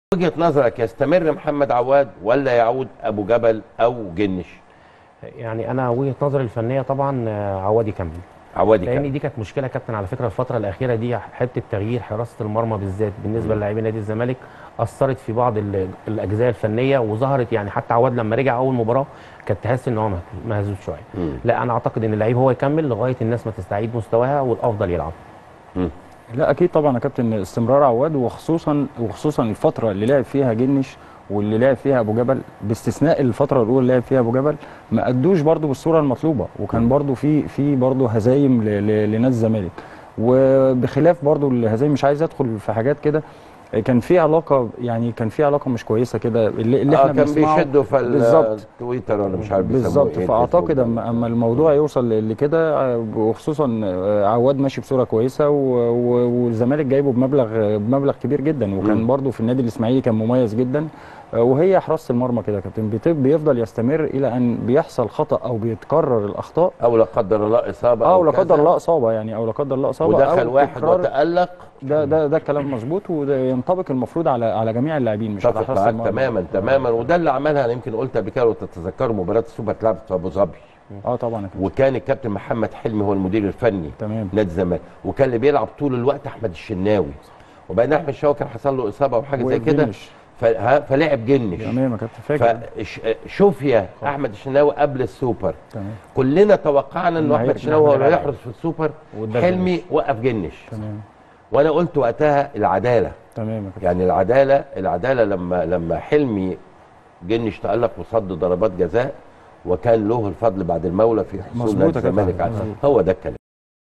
وجهه نظرك يستمر محمد عواد ولا يعود ابو جبل او جنش يعني انا وجهه نظري الفنيه طبعا آه، عواد يكمل عوادي لان كان دي كانت مشكله يا كابتن على فكره الفتره الاخيره دي حته تغيير حراسه المرمى بالذات بالنسبه للاعبين نادي الزمالك اثرت في بعض ال- الاجزاء الفنيه وظهرت يعني حتى عواد لما رجع اول مباراه كانت تحس ان هو مه- مهزوز شويه مم. لا انا اعتقد ان اللعيب هو يكمل لغايه الناس ما تستعيد مستواها والافضل يلعب لا اكيد طبعا يا كابتن استمرار عواد وخصوصا وخصوصا الفتره اللي لعب فيها جنش واللي لعب فيها ابو جبل باستثناء الفتره الاولى اللي لعب فيها ابو جبل ما ادوش برده بالصوره المطلوبه وكان برده في في برده هزايم ل- ل- لنادي الزمالك وبخلاف برده الهزايم مش عايز ادخل في حاجات كده كان في علاقه يعني كان في علاقه مش كويسه كده اللي, اللي اه احنا كان بنسمعه بيشدوا في بالظبط التويتر ولا مش عارف بيسموه بالظبط إيه، فاعتقد الفيسبوك. اما اما الموضوع يوصل ل- لكده آه، وخصوصا آه، عواد ماشي بصوره كويسه و- و- والزمالك جايبه بمبلغ بمبلغ كبير جدا وكان مم. برده في النادي الاسماعيلي كان مميز جدا آه، وهي حراسه المرمى كده يا كابتن بت- بيفضل يستمر الى ان بيحصل خطا او بيتكرر الاخطاء او لا قدر الله اصابه او لا كذا، قدر الله اصابه يعني او لا قدر الله اصابه ودخل أو واحد تكرار- وتالق ده ده ده كلام مظبوط وده ينطبق المفروض على على جميع اللاعبين مش على اتفق حراسه معاك المرمى تماما تماما وده اللي عملها انا يمكن قلت قبل كده لو تتذكروا مباراه السوبر اتلعبت في ابو ظبي اه طبعا يا كابتن وكان الكابتن محمد حلمي هو المدير الفني تمام نادي الزمالك وكان اللي بيلعب طول الوقت احمد الشناوي وبعدين احمد الشناوي كان حصل له اصابه او حاجه زي كده وجنش. ف- ها- فلعب جنش تمام يا كابتن فاكر فشوفيا احمد الشناوي قبل السوبر تمام كلنا توقعنا انه إنه احمد هيرجع الشناوي هو اللي هيرجع. هيحرز في السوبر وده حلمي وقف جنش تمام وانا قلت وقتها العداله تمام يا كابتن يعني العداله العداله لما لما حلمي جنش تالق وصد ضربات جزاء وكان له الفضل بعد المولى في حصول مظبوط نادي يا كابتن، الزمالك على- مظبوط. هو ده الكلام